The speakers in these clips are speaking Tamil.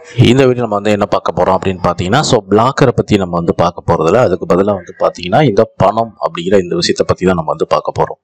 இந்த வீடியோ நம்ம வந்து என்ன பார்க்க போகிறோம் அப்படின்னு பார்த்தீங்கன்னா ஸோ பிளாக்கரை பற்றி நம்ம வந்து பார்க்க போகிறதில்ல அதுக்கு பதிலாக வந்து பார்த்தீங்கன்னா இந்த பணம் அப்படிங்கிற இந்த விஷயத்தை பற்றி தான் நம்ம வந்து பார்க்க போகிறோம்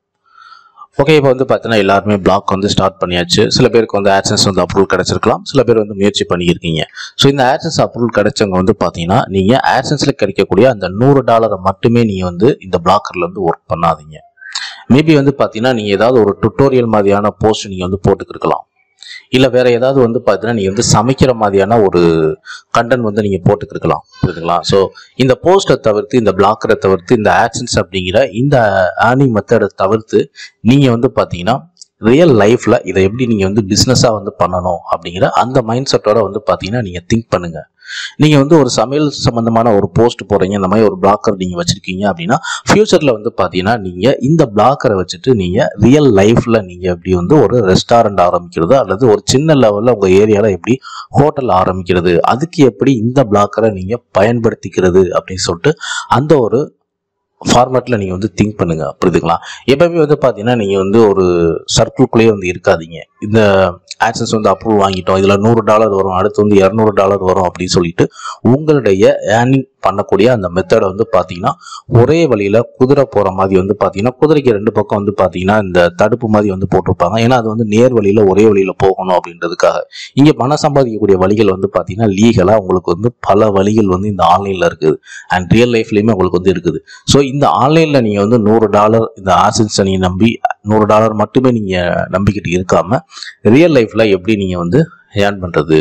ஓகே இப்போ வந்து பார்த்தீங்கன்னா எல்லாருமே பிளாக் வந்து ஸ்டார்ட் பண்ணியாச்சு சில பேருக்கு வந்து ஆட்சன்ஸ் வந்து அப்ரூவல் கிடைச்சிருக்கலாம் சில பேர் வந்து முயற்சி பண்ணியிருக்கீங்க ஸோ இந்த ஆட்சன்ஸ் அப்ரூவல் கிடைச்சவங்க வந்து பார்த்தீங்கன்னா நீங்கள் ஆட்சன்ஸில் கிடைக்கக்கூடிய அந்த நூறு டாலரை மட்டுமே நீங்கள் வந்து இந்த பிளாக்கரில் வந்து ஒர்க் பண்ணாதீங்க மேபி வந்து பார்த்தீங்கன்னா நீங்கள் ஏதாவது ஒரு டுட்டோரியல் மாதிரியான போஸ்ட் நீங்கள் வந்து போட்டுக்கிருக்கலாம் இல்லை வேற ஏதாவது வந்து பார்த்தீங்கன்னா நீங்கள் வந்து சமைக்கிற மாதிரியான ஒரு கண்டென்ட் வந்து நீங்கள் போட்டுக்கிருக்கலாம் புரியுதுங்களா ஸோ இந்த போஸ்ட்டை தவிர்த்து இந்த பிளாக்கரை தவிர்த்து இந்த ஆக்ஷன்ஸ் அப்படிங்கிற இந்த ஏர்னிங் மெத்தடை தவிர்த்து நீங்கள் வந்து பார்த்தீங்கன்னா ரியல் லைஃப்பில் இதை எப்படி நீங்கள் வந்து பிஸ்னஸாக வந்து பண்ணணும் அப்படிங்கிற அந்த மைண்ட் செட்டோட வந்து பார்த்தீங்கன்னா நீங்கள் திங்க் பண்ணுங்கள் நீங்கள் வந்து ஒரு சமையல் சம்மந்தமான ஒரு போஸ்ட் போடுறீங்க இந்த மாதிரி ஒரு பிளாக்கர் நீங்கள் வச்சுருக்கீங்க அப்படின்னா ஃப்யூச்சரில் வந்து பார்த்தீங்கன்னா நீங்கள் இந்த பிளாக்கரை வச்சுட்டு நீங்கள் ரியல் லைஃப்பில் நீங்கள் எப்படி வந்து ஒரு ரெஸ்டாரண்ட் ஆரம்பிக்கிறது அல்லது ஒரு சின்ன லெவலில் உங்கள் ஏரியாவில் எப்படி ஹோட்டல் ஆரம்பிக்கிறது அதுக்கு எப்படி இந்த பிளாக்கரை நீங்கள் பயன்படுத்திக்கிறது அப்படின்னு சொல்லிட்டு அந்த ஒரு ஃபார்மேட்டில் நீங்கள் வந்து திங்க் பண்ணுங்க புரியுதுங்களா எப்பவுமே வந்து பார்த்தீங்கன்னா நீங்கள் வந்து ஒரு சர்க்கிள்குள்ளேயே வந்து இருக்காதீங்க இந்த ஆக்சன்ஸ் வந்து அப்ரூவல் வாங்கிட்டோம் இதில் நூறு டாலர் வரும் அடுத்து வந்து இரநூறு டாலர் வரும் அப்படின்னு சொல்லிட்டு உங்களுடைய ஏர்னிங் பண்ணக்கூடிய அந்த மெத்தடை வந்து பார்த்தீங்கன்னா ஒரே வழியில் குதிரை போகிற மாதிரி வந்து பார்த்தீங்கன்னா குதிரைக்கு ரெண்டு பக்கம் வந்து பார்த்தீங்கன்னா இந்த தடுப்பு மாதிரி வந்து போட்டிருப்பாங்க ஏன்னா அது வந்து நேர் வழியில் ஒரே வழியில் போகணும் அப்படின்றதுக்காக இங்கே பணம் சம்பாதிக்கக்கூடிய வழிகள் வந்து பார்த்தீங்கன்னா லீகலாக உங்களுக்கு வந்து பல வழிகள் வந்து இந்த ஆன்லைனில் இருக்குது அண்ட் ரியல் லைஃப்லேயுமே உங்களுக்கு வந்து இருக்குது ஸோ இந்த ஆன்லைனில் நீங்கள் வந்து நூறு டாலர் இந்த ஆசன்ஸை நீங்கள் நம்பி நூறு டாலர் மட்டுமே நீங்கள் நம்பிக்கிட்டு இருக்காம ரியல் லைஃப்பில் எப்படி நீங்கள் வந்து ஏர்ன் பண்ணுறது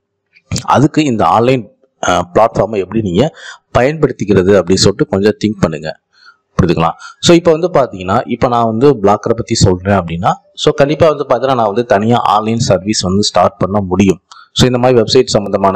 அதுக்கு இந்த ஆன்லைன் பிளாட்ஃபார்மை எப்படி நீங்கள் பயன்படுத்திக்கிறது அப்படின்னு சொல்லிட்டு கொஞ்சம் திங்க் பண்ணுங்கள் புரியுதுங்களா ஸோ இப்போ வந்து பார்த்தீங்கன்னா இப்போ நான் வந்து பிளாக்கரை பற்றி சொல்கிறேன் அப்படின்னா ஸோ கண்டிப்பாக வந்து பார்த்தீங்கன்னா நான் வந்து தனியாக ஆன்லைன் சர்வீஸ் வந்து ஸ்டார்ட் பண்ண முடியும் ஸோ இந்த மாதிரி வெப்சைட் சம்மந்தமான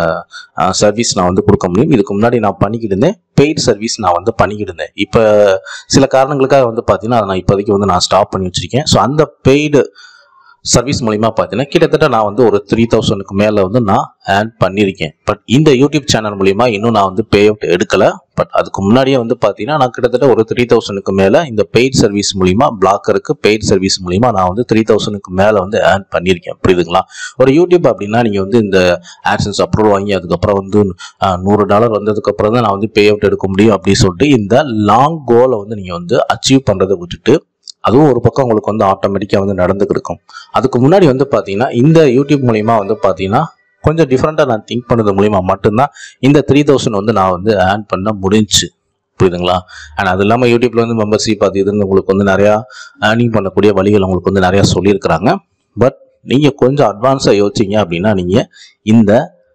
சர்வீஸ் நான் வந்து கொடுக்க முடியும் இதுக்கு முன்னாடி நான் பண்ணிக்கிட்டு இருந்தேன் பெய்ட் சர்வீஸ் நான் வந்து பண்ணிக்கிட்டு இருந்தேன் இப்போ சில காரணங்களுக்காக வந்து பார்த்தீங்கன்னா அதை நான் இப்போதைக்கு வந்து நான் ஸ்டாப் பண்ணி வச்சிருக்கேன் ஸோ அந்த பெய்டு சர்வீஸ் மூலிமா பார்த்தீங்கன்னா கிட்டத்தட்ட நான் வந்து ஒரு த்ரீ தௌசண்ட்க்கு மேலே வந்து நான் ஆட் பண்ணியிருக்கேன் பட் இந்த யூடியூப் சேனல் மூலிமா இன்னும் நான் வந்து பே அவுட் எடுக்கலை பட் அதுக்கு முன்னாடியே வந்து பார்த்தீங்கன்னா நான் கிட்டத்தட்ட ஒரு த்ரீ தௌசண்ட்க்கு மேலே இந்த பெய்ட் சர்வீஸ் மூலிமா பிளாக்கருக்கு பெய்ட் சர்வீஸ் மூலிமா நான் வந்து த்ரீ தௌசண்ட்க்கு மேலே வந்து ஆட் பண்ணியிருக்கேன் புரியுதுங்களா ஒரு யூடியூப் அப்படின்னா நீங்கள் வந்து இந்த ஆட்சன்ஸ் அப்ரூவல் வாங்கி அதுக்கப்புறம் வந்து ஆஹ், நூறு டாலர் வந்ததுக்கப்புறம் தான் நான் வந்து பே அவுட் எடுக்க முடியும் அப்படின்னு சொல்லிட்டு இந்த லாங் கோலை வந்து நீங்கள் வந்து அச்சீவ் பண்ணுறதை விட்டுட்டு அதுவும் ஒரு பக்கம் உங்களுக்கு வந்து ஆட்டோமேட்டிக்காக வந்து நடந்துக்கு இருக்கும் அதுக்கு முன்னாடி வந்து பார்த்தீங்கன்னா இந்த யூடியூப் மூலிமா வந்து பார்த்தீங்கன்னா கொஞ்சம் டிஃப்ரெண்ட்டாக நான் திங்க் பண்ணது மூலிமா மட்டும்தான் இந்த த்ரீ தௌசண்ட் வந்து நான் வந்து ஆட் பண்ண முடிஞ்சுச்சு புரியுதுங்களா அண்ட் அது இல்லாமல் யூடியூப்ல வந்து மெம்பர்ஷிப் அது இதுன்னு உங்களுக்கு வந்து நிறையா ஏர்னிங் பண்ணக்கூடிய வழிகள் உங்களுக்கு வந்து நிறையா சொல்லியிருக்கிறாங்க பட் நீங்கள் கொஞ்சம் அட்வான்ஸாக யோசிச்சிங்க அப்படின்னா நீங்கள் இந்த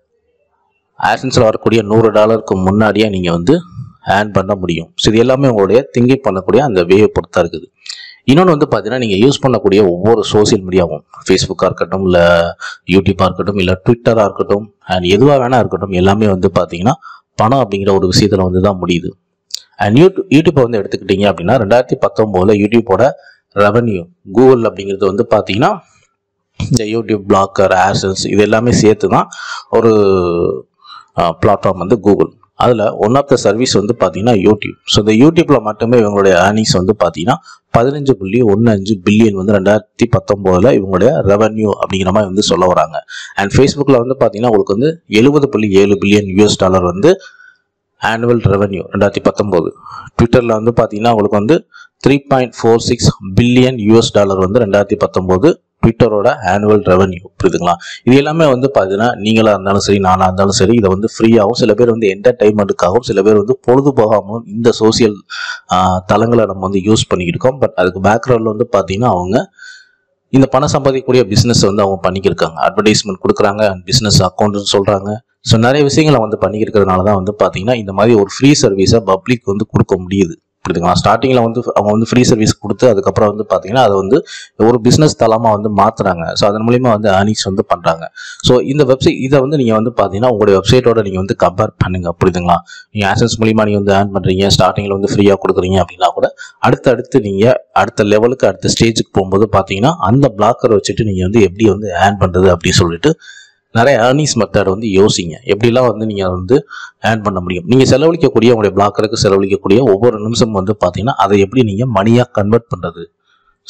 ஆசன்ஸில் வரக்கூடிய நூறு டாலருக்கு முன்னாடியே நீங்கள் வந்து ஏர்ன் பண்ண முடியும் ஸோ இது எல்லாமே உங்களுடைய திங்கிங் பண்ணக்கூடிய அந்த வேவை பொறுத்தா இருக்குது இன்னொன்று வந்து பார்த்தீங்கன்னா நீங்கள் யூஸ் பண்ணக்கூடிய ஒவ்வொரு சோஷியல் மீடியாவும் ஃபேஸ்புக்காக இருக்கட்டும் இல்லை யூடியூப்பாக இருக்கட்டும் இல்லை ட்விட்டராக இருக்கட்டும் அண்ட் எதுவாக வேணா இருக்கட்டும் எல்லாமே வந்து பார்த்தீங்கன்னா பணம் அப்படிங்கிற ஒரு விஷயத்தில் வந்து தான் முடியுது அண்ட் யூடியூப் யூடியூப்பை வந்து எடுத்துக்கிட்டீங்க அப்படின்னா ரெண்டாயிரத்தி பத்தொம்போதில் யூடியூப்போட ரெவன்யூ கூகுள் அப்படிங்கிறது வந்து பார்த்தீங்கன்னா இந்த யூடியூப் பிளாக்கர் ஆசன்ஸ் இது எல்லாமே சேர்த்து தான் ஒரு பிளாட்ஃபார்ம் வந்து கூகுள் அதில் ஒன் ஆஃப் த சர்வீஸ் வந்து பார்த்தீங்கன்னா யூடியூப் ஸோ இந்த யூடியூப்பில் மட்டுமே இவங்களுடைய ஏர்னிங்ஸ் வந்து பார்த்தீங்கன்னா பதினஞ்சு புள்ளி ஒன்று அஞ்சு பில்லியன் வந்து ரெண்டாயிரத்தி பத்தொம்போதில் இவங்களுடைய ரெவன்யூ அப்படிங்கிற மாதிரி வந்து சொல்ல வராங்க அண்ட் ஃபேஸ்புக்கில் வந்து பார்த்தீங்கன்னா உங்களுக்கு வந்து எழுபது புள்ளி ஏழு பில்லியன் யூஎஸ் டாலர் வந்து ஆனுவல் ரெவன்யூ ரெண்டாயிரத்தி பத்தொம்போது ட்விட்டரில் வந்து பார்த்தீங்கன்னா உங்களுக்கு வந்து three point four six billion US dollar வந்து ரெண்டாயிரத்தி பத்தொம்போது ட்விட்டரோட ஆனுவல் ரெவன்யூ புரியுதுங்களா இது எல்லாமே வந்து பார்த்தீங்கன்னா நீங்களாக இருந்தாலும் சரி நானாக இருந்தாலும் சரி இதை வந்து ஃப்ரீயாகவும் சில பேர் வந்து என்டர்டைன்மெண்ட்டுக்காகவும் சில பேர் வந்து பொழுதுபோகாமல் இந்த சோசியல் தளங்களை நம்ம வந்து யூஸ் பண்ணிக்கிட்டு இருக்கோம் பட் அதுக்கு பேக்ரவுண்டில் வந்து பார்த்தீங்கன்னா அவங்க இந்த பணம் சம்பாதிக்கக்கூடிய பிஸ்னஸ் வந்து அவங்க பண்ணிக்கிருக்காங்க அட்வர்டைஸ்மெண்ட் கொடுக்குறாங்க பிஸ்னஸ் அக்கௌண்ட்னு சொல்கிறாங்க ஸோ நிறைய விஷயங்களை வந்து பண்ணிக்கிறதுனால தான் வந்து பார்த்தீங்கன்னா இந்த மாதிரி ஒரு ஃப்ரீ சர்வீஸை பப்ளிக் வந்து கொடுக்க முடியுது புரியுதுங்களா ஸ்டார்டிங்கில் வந்து அவங்க வந்து ஃப்ரீ சர்வீஸ் கொடுத்து அதுக்கப்புறம் வந்து பார்த்தீங்கன்னா அதை வந்து ஒரு பிஸ்னஸ் தளமாக வந்து மாற்றுறாங்க ஸோ அதன் மூலிமா வந்து ஏர்னிங்ஸ் வந்து பண்ணுறாங்க ஸோ இந்த வெப்சைட் இதை வந்து நீங்கள் வந்து பார்த்தீங்கன்னா உங்களுடைய வெப்சைட்டோட நீங்கள் வந்து கம்பேர் பண்ணுங்க புரியுதுங்களா நீங்கள் ஆசன்ஸ் மூலிமா நீங்கள் வந்து ஏர்ன் பண்ணுறீங்க ஸ்டார்டிங்கில் வந்து ஃப்ரீயாக கொடுக்குறீங்க அப்படின்னா கூட அடுத்து அடுத்து நீங்கள் அடுத்த லெவலுக்கு அடுத்த ஸ்டேஜுக்கு போகும்போது பார்த்தீங்கன்னா அந்த பிளாக்கரை வச்சுட்டு நீங்கள் வந்து எப்படி வந்து ஏர்ன் பண்ணுறது அப்படின்னு சொல்லிட்டு நிறைய ஏர்னிங்ஸ் மெத்தட் வந்து யோசிங்க எப்படிலாம் வந்து நீங்கள் வந்து ஏர்ன் பண்ண முடியும் நீங்கள் செலவழிக்கக்கூடிய உங்களுடைய பிளாக்கருக்கு செலவழிக்கக்கூடிய ஒவ்வொரு நிமிஷம் வந்து பார்த்தீங்கன்னா அதை எப்படி நீங்கள் மணியாக கன்வெர்ட் பண்ணுறது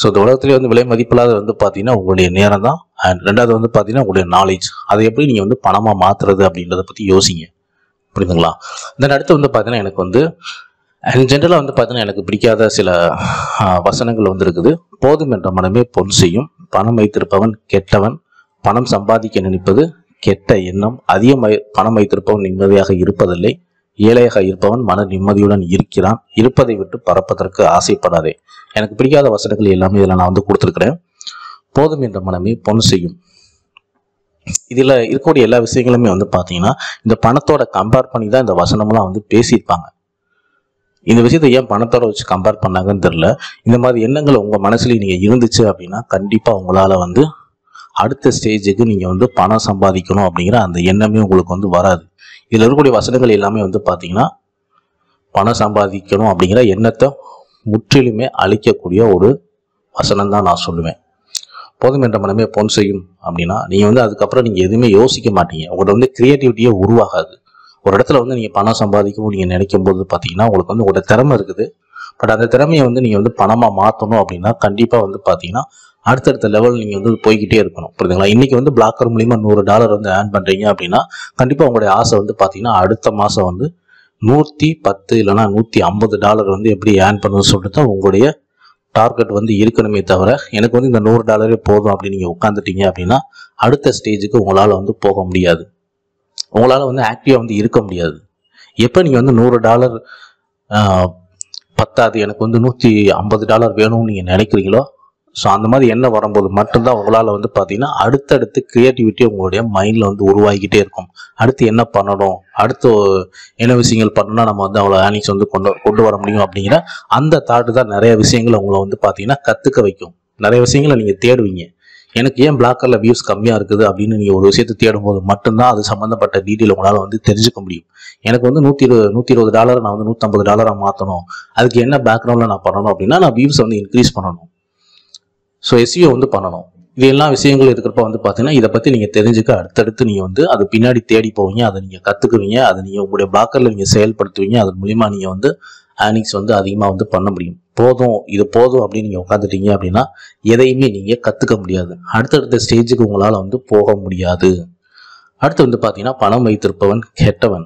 ஸோ இந்த உலகத்திலே வந்து விலை மதிப்பில்லாத வந்து பார்த்தீங்கன்னா உங்களுடைய நேரம் தான் அண்ட் ரெண்டாவது வந்து பார்த்தீங்கன்னா உங்களுடைய நாலேஜ் அதை எப்படி நீங்கள் வந்து பணமாக மாற்றுறது அப்படின்றத பற்றி யோசிங்க புரியுதுங்களா தென் அடுத்து வந்து பார்த்தீங்கன்னா எனக்கு வந்து அண்ட் ஜென்ரலாக வந்து பார்த்தீங்கன்னா எனக்கு பிடிக்காத சில ஆ, வசனங்கள் வந்து இருக்குது போதும் என்ற மனமே பொன் செய்யும் பணம் வைத்திருப்பவன் கெட்டவன் பணம் சம்பாதிக்க நினைப்பது கெட்ட எண்ணம் அதிகம் வை- பணம் வைத்திருப்பவன் நிம்மதியாக இருப்பதில்லை ஏழையாக இருப்பவன் மன நிம்மதியுடன் இருக்கிறான் இருப்பதை விட்டு பறப்பதற்கு ஆசைப்படாதே எனக்கு பிடிக்காத வசனங்கள் எல்லாமே இதில் நான் வந்து கொடுத்துருக்கிறேன் போதும் என்ற மனமே பொன் செய்யும் இதில் இருக்கக்கூடிய எல்லா விஷயங்களுமே வந்து பார்த்தீங்கன்னா இந்த பணத்தோட கம்பேர் பண்ணி தான் இந்த வசனம்லாம் வந்து பேசியிருப்பாங்க இந்த விஷயத்தை ஏன் பணத்தோட வச்சு கம்பேர் பண்ணாங்கன்னு தெரியல இந்த மாதிரி எண்ணங்கள் உங்கள் மனசுல நீங்கள் இருந்துச்சு அப்படின்னா கண்டிப்பாக உங்களால் வந்து அடுத்த ஸ்டேஜுக்கு நீங்கள் வந்து பணம் சம்பாதிக்கணும் அப்படிங்கிற அந்த எண்ணமே உங்களுக்கு வந்து வராது இதில் இருக்கக்கூடிய வசனங்கள் எல்லாமே வந்து பார்த்தீங்கன்னா பணம் சம்பாதிக்கணும் அப்படிங்கிற எண்ணத்தை முற்றிலுமே அழிக்கக்கூடிய ஒரு வசனம் தான் நான் சொல்லுவேன் போதும் என்ற மனமே பொன் செய்யும் அப்படின்னா நீங்கள் வந்து அதுக்கப்புறம் நீங்கள் எதுவுமே யோசிக்க மாட்டீங்க உங்கள்ட்ட வந்து கிரியேட்டிவிட்டியே உருவாகாது ஒரு இடத்துல வந்து நீங்கள் பணம் சம்பாதிக்கணும் நீங்கள் நினைக்கும் போது பார்த்தீங்கன்னா உங்களுக்கு வந்து உங்களோட திறமை இருக்குது பட் அந்த திறமையை வந்து நீங்கள் வந்து பணமாக மாற்றணும் அப்படின்னா கண்டிப்பாக வந்து பார்த்தீங்கன்னா அடுத்தடுத்த லெவல் நீங்கள் வந்து போய்கிட்டே இருக்கணும் புரியுதுங்களா இன்னைக்கு வந்து பிளாக்கர் மூலிமா நூறு டாலர் வந்து ஏர்ன் பண்ணுறீங்க அப்படின்னா கண்டிப்பாக உங்களுடைய ஆசை வந்து பார்த்தீங்கன்னா அடுத்த மாதம் வந்து நூற்றி பத்து இல்லைன்னா நூற்றி ஐம்பது டாலர் வந்து எப்படி ஏர்ன் பண்ணணும்னு சொல்லிட்டு தான் உங்களுடைய டார்கெட் வந்து இருக்கணுமே தவிர எனக்கு வந்து இந்த நூறு டாலரே போதும் அப்படின்னு நீங்கள் உட்காந்துட்டீங்க அப்படின்னா அடுத்த ஸ்டேஜுக்கு உங்களால் வந்து போக முடியாது உங்களால் வந்து ஆக்டிவாக வந்து இருக்க முடியாது எப்போ நீங்கள் வந்து நூறு டாலர் பத்தாது எனக்கு வந்து நூற்றி ஐம்பது டாலர் வேணும்னு நீங்கள் நினைக்கிறீங்களோ ஸோ அந்த மாதிரி எண்ணம் வரும்போது மட்டும்தான் உங்களால் வந்து பார்த்தீங்கன்னா அடுத்தடுத்து க்ரியேட்டிவிட்டி உங்களுடைய மைண்டில் வந்து உருவாகிக்கிட்டே இருக்கும் அடுத்து என்ன பண்ணணும் அடுத்து என்ன விஷயங்கள் பண்ணணும்னா நம்ம வந்து அவ்வளோ ஏர்னிங்ஸ் வந்து கொண்டு கொண்டு வர முடியும் அப்படிங்கிற அந்த தாட்டு தான் நிறைய விஷயங்களை உங்களை வந்து பார்த்தீங்கன்னா கற்றுக்க வைக்கும் நிறைய விஷயங்களை நீங்கள் தேடுவீங்க எனக்கு ஏன் பிளாக்கரில் வியூஸ் கம்மியாக இருக்குது அப்படின்னு நீங்கள் ஒரு விஷயத்தை தேடும்போது மட்டும்தான் அது சம்மந்தப்பட்ட டீட்டெயில் உங்களால் வந்து தெரிஞ்சுக்க முடியும் எனக்கு வந்து நூற்றி இருபது நூற்றி இருபது டாலர் நான் வந்து நூற்றம்பது டாலராக மாற்றணும் அதுக்கு என்ன பேக்ரவுண்டில் நான் பண்ணணும் அப்படின்னா நான் வியூஸ் வந்து இன்க்ரீஸ் பண்ணணும் ஸோ எஸ்இஓ வந்து பண்ணணும் இது எல்லா விஷயங்கள் இருக்கிறப்ப வந்து பார்த்தீங்கன்னா இதை பற்றி நீங்கள் தெரிஞ்சுக்க அடுத்தடுத்து நீங்கள் வந்து அது பின்னாடி தேடி போவீங்க அதை நீங்கள் கற்றுக்குவீங்க அதை நீங்கள் உங்களுடைய பிளாக்கரில் நீங்கள் செயல்படுத்துவீங்க அதன் மூலிமா நீங்கள் வந்து ஏர்னிங்ஸ் வந்து அதிகமாக வந்து பண்ண முடியும் போதும் இது போதும் அப்படின்னு நீங்கள் உட்காந்துட்டீங்க அப்படின்னா எதையுமே நீங்கள் கற்றுக்க முடியாது அடுத்தடுத்த ஸ்டேஜுக்கு உங்களால் வந்து போக முடியாது அடுத்து வந்து பார்த்தீங்கன்னா பணம் வைத்திருப்பவன் கெட்டவன்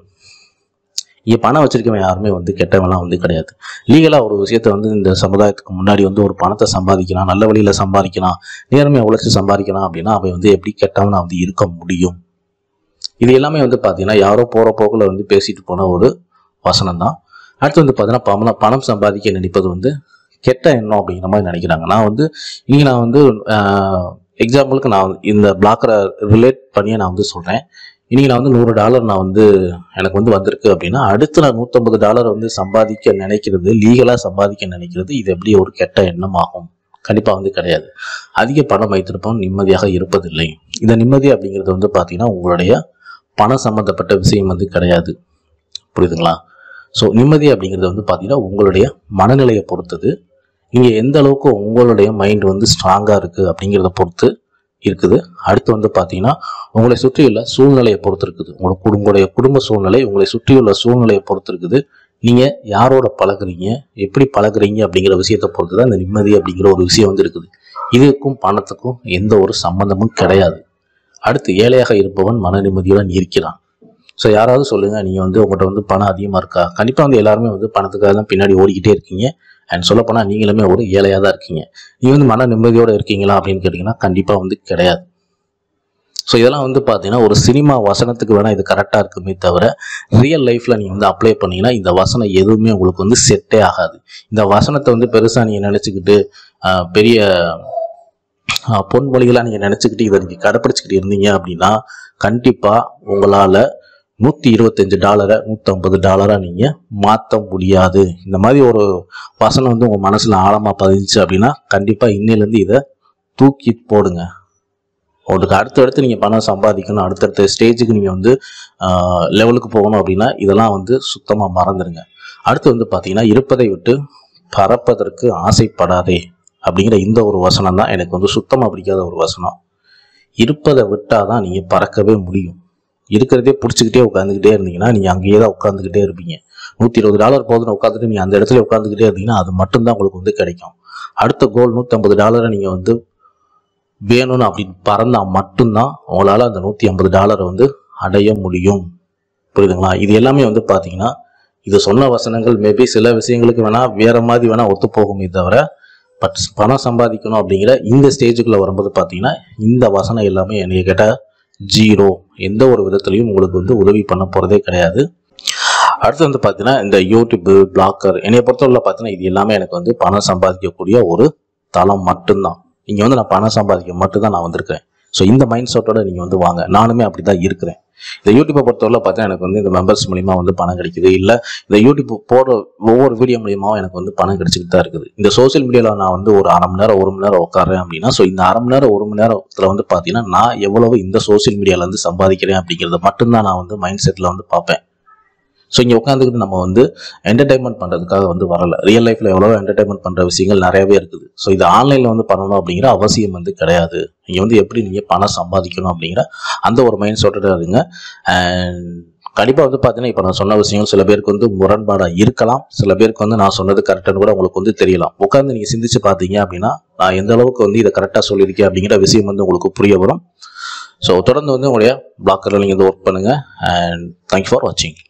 இங்கே பணம் வச்சிருக்கவன் யாருமே வந்து கெட்டவன்லாம் வந்து கிடையாது லீகலாக ஒரு விஷயத்த வந்து இந்த சமுதாயத்துக்கு முன்னாடி வந்து ஒரு பணத்தை சம்பாதிக்கலாம் நல்ல வழியில் சம்பாதிக்கலாம் நேர்மையாக உழைச்சி சம்பாதிக்கலாம் அப்படின்னா அவன் வந்து எப்படி கெட்டவனா வந்து இருக்க முடியும் இது எல்லாமே வந்து பார்த்தீங்கன்னா யாரோ போகிற போக்கில் வந்து பேசிட்டு போன ஒரு வசனம் தான் அடுத்து வந்து பார்த்தீங்கன்னா பணம் பணம் சம்பாதிக்க நினைப்பது வந்து கெட்ட எண்ணம் அப்படிங்கிற மாதிரி நினைக்கிறாங்க நான் வந்து இன்னைக்கு நான் வந்து எக்ஸாம்பிளுக்கு நான் வந்து இந்த பிளாக்கரை ரிலேட் பண்ணியே நான் வந்து சொல்கிறேன் இன்னைக்கு நான் வந்து நூறு டாலர் நான் வந்து எனக்கு வந்து வந்திருக்கு அப்படின்னா அடுத்து நான் நூற்றம்பது டாலர் வந்து சம்பாதிக்க நினைக்கிறது லீகலாக சம்பாதிக்க நினைக்கிறது இது எப்படி ஒரு கெட்ட எண்ணம் ஆகும் கண்டிப்பாக வந்து கிடையாது அதிக பணம் வைத்திருப்பவன் நிம்மதியாக இருப்பதில்லை இந்த நிம்மதி அப்படிங்கிறது வந்து பார்த்தீங்கன்னா உங்களுடைய பணம் சம்மந்தப்பட்ட விஷயம் வந்து கிடையாது புரியுதுங்களா ஸோ நிம்மதி அப்படிங்கிறது வந்து பார்த்தீங்கன்னா உங்களுடைய மனநிலையை பொறுத்தது நீங்கள் எந்த அளவுக்கு உங்களுடைய மைண்ட் வந்து ஸ்ட்ராங்காக இருக்குது அப்படிங்கிறத பொறுத்து இருக்குது அடுத்து வந்து பார்த்தீங்கன்னா உங்களை சுற்றியுள்ள சூழ்நிலையை பொறுத்து இருக்குது உங்களோட குடும்ப- உங்களுடைய குடும்ப சூழ்நிலை உங்களை சுற்றியுள்ள சூழ்நிலையை பொறுத்து இருக்குது நீங்கள் யாரோட பழகுறீங்க எப்படி பழகுறீங்க அப்படிங்கிற விஷயத்தை பொறுத்து தான் இந்த நிம்மதி அப்படிங்கிற ஒரு விஷயம் வந்து இருக்குது இதுக்கும் பணத்துக்கும் எந்த ஒரு சம்பந்தமும் கிடையாது அடுத்து ஏழையாக இருப்பவன் மன நிம்மதியுடன் இருக்கிறான் ஸோ யாராவது சொல்லுங்க நீங்க வந்து உங்கள்கிட்ட வந்து பணம் அதிகமாக இருக்கா கண்டிப்பாக வந்து எல்லாருமே வந்து பணத்துக்காக தான் பின்னாடி ஓடிக்கிட்டே இருக்கீங்க அண்ட் சொல்லப்போனால் நீங்களுமே ஒரு ஏழையாக தான் இருக்கீங்க நீங்க வந்து மன நிம்மதியோட இருக்கீங்களா அப்படின்னு கேட்டிங்கன்னா கண்டிப்பாக வந்து கிடையாது ஸோ இதெல்லாம் வந்து பார்த்தீங்கன்னா ஒரு சினிமா வசனத்துக்கு வேணால் இது கரெக்டாக இருக்குமே தவிர ரியல் லைஃப்பில் நீங்கள் வந்து அப்ளை பண்ணீங்கன்னா இந்த வசனம் எதுவுமே உங்களுக்கு வந்து செட்டே ஆகாது இந்த வசனத்தை வந்து பெருசாக நீங்கள் நினச்சிக்கிட்டு பெரிய ஆஹ், பொன்மொழிகளாக நீங்கள் நினச்சிக்கிட்டு இதை நீங்கள் கடைப்பிடிச்சிக்கிட்டு இருந்தீங்க அப்படின்னா கண்டிப்பாக உங்களால் நூற்றி இருபத்தஞ்சு டாலரை நூற்றம்பது டாலராக நீங்கள் மாற்ற முடியாது இந்த மாதிரி ஒரு வசனம் வந்து உங்கள் மனசில் ஆழமாக பதிஞ்சுச்சு அப்படின்னா கண்டிப்பாக இன்னிலேருந்து இதை தூக்கி போடுங்க உங்களுக்கு அடுத்தடுத்து நீங்கள் பணம் சம்பாதிக்கணும் அடுத்தடுத்த ஸ்டேஜுக்கு நீங்கள் வந்து லெவலுக்கு போகணும் அப்படின்னா இதெல்லாம் வந்து சுத்தமாக மறந்துடுங்க அடுத்து வந்து பார்த்தீங்கன்னா இருப்பதை விட்டு பறப்பதற்கு ஆசைப்படாதே அப்படிங்கிற இந்த ஒரு வசனம் தான் எனக்கு வந்து சுத்தமாக பிடிக்காத ஒரு வசனம் இருப்பதை விட்டால் தான் நீங்கள் பறக்கவே முடியும் இருக்கிறதே பிடிச்சிக்கிட்டே உட்காந்துக்கிட்டே இருந்தீங்கன்னா நீங்கள் அங்கேயே தான் உட்காந்துக்கிட்டே இருப்பீங்க நூற்றி இருபது டாலர் போதுன்னு உட்காந்துட்டு நீங்கள் அந்த இடத்துல உட்காந்துக்கிட்டே இருந்தீங்கன்னா அது மட்டும்தான் உங்களுக்கு வந்து கிடைக்கும் அடுத்த கோல் நூற்றம்பது டாலரை நீங்கள் வந்து வேணும்னு அப்படின்னு பறந்தா மட்டும்தான் உங்களால் அந்த நூற்றி ஐம்பது டாலரை வந்து அடைய முடியும் புரியுதுங்களா இது எல்லாமே வந்து பார்த்தீங்கன்னா இது சொன்ன வசனங்கள் மேபி சில விஷயங்களுக்கு வேணால் வேற மாதிரி வேணால் ஒத்து போகுமே தவிர பட் பணம் சம்பாதிக்கணும் அப்படிங்கிற இந்த ஸ்டேஜுக்குள்ளே வரும்போது பார்த்தீங்கன்னா இந்த வசனம் எல்லாமே என்னைய கேட்டால் ஜீரோ எந்த ஒரு விதத்துலையும் உங்களுக்கு வந்து உதவி பண்ண போகிறதே கிடையாது அடுத்து வந்து பார்த்தீங்கன்னா இந்த யூடியூப் பிளாக்கர் என்னைய பொறுத்தவரை பார்த்தீங்கன்னா இது எல்லாமே எனக்கு வந்து பணம் சம்பாதிக்கக்கூடிய ஒரு தளம் மட்டும்தான் இங்கே வந்து நான் பணம் சம்பாதிக்க மட்டும்தான் நான் வந்திருக்கேன் ஸோ இந்த மைண்ட் செட்டோட நீங்கள் வந்து வாங்க நானுமே அப்படி தான் இருக்கிறேன் இந்த யூடியூப்பை பொறுத்தவரை பார்த்தீங்கன்னா எனக்கு வந்து இந்த மெம்பர்ஸ் மூலிமா வந்து பணம் கிடைக்குது இல்லை இந்த யூடியூப் போடுற ஒவ்வொரு வீடியோ மூலியமாவும் எனக்கு வந்து பணம் கிடைச்சிட்டு தான் இருக்குது இந்த சோஷியல் மீடியாவில் நான் வந்து ஒரு அரை மணி நேரம் ஒரு மணி நேரம் உட்காறேன் அப்படின்னா ஸோ இந்த அரை மணி நேரம் ஒரு மணி நேரத்தில் வந்து பார்த்தீங்கன்னா நான் எவ்வளவு இந்த சோஷியல் மீடியாவில் வந்து சம்பாதிக்கிறேன் அப்படிங்கிறத மட்டும்தான் நான் வந்து மைண்ட் செட்டில் வந்து பார்ப்பேன் ஸோ இங்கே உட்காந்துக்கிட்டு நம்ம வந்து என்டர்டைன்மெண்ட் பண்ணுறதுக்காக வந்து வரல ரியல் லைஃப்பில் எவ்வளோ என்டர்டைன்மெண்ட் பண்ணுற விஷயங்கள் நிறையவே இருக்குது ஸோ இது ஆன்லைனில் வந்து பண்ணணும் அப்படிங்கிற அவசியம் வந்து கிடையாது நீங்கள் வந்து எப்படி நீங்கள் பணம் சம்பாதிக்கணும் அப்படிங்கிற அந்த ஒரு மைண்ட் செட்டோட இருங்க அண்ட் கண்டிப்பாக வந்து பார்த்தீங்கன்னா இப்போ நான் சொன்ன விஷயங்கள் சில பேருக்கு வந்து முரண்பாடாக இருக்கலாம் சில பேருக்கு வந்து நான் சொன்னது கரெக்டானு கூட உங்களுக்கு வந்து தெரியலாம் உட்காந்து நீங்கள் சிந்திச்சு பார்த்தீங்க அப்படின்னா நான் எந்த அளவுக்கு வந்து இதை கரெக்டாக சொல்லியிருக்கேன் அப்படிங்கிற விஷயம் வந்து உங்களுக்கு புரிய வரும் ஸோ தொடர்ந்து வந்து உங்களுடைய பிளாக்கரில் நீங்கள் வந்து ஒர்க் பண்ணுங்கள் அண்ட் தேங்க்யூ ஃபார் வாட்சிங்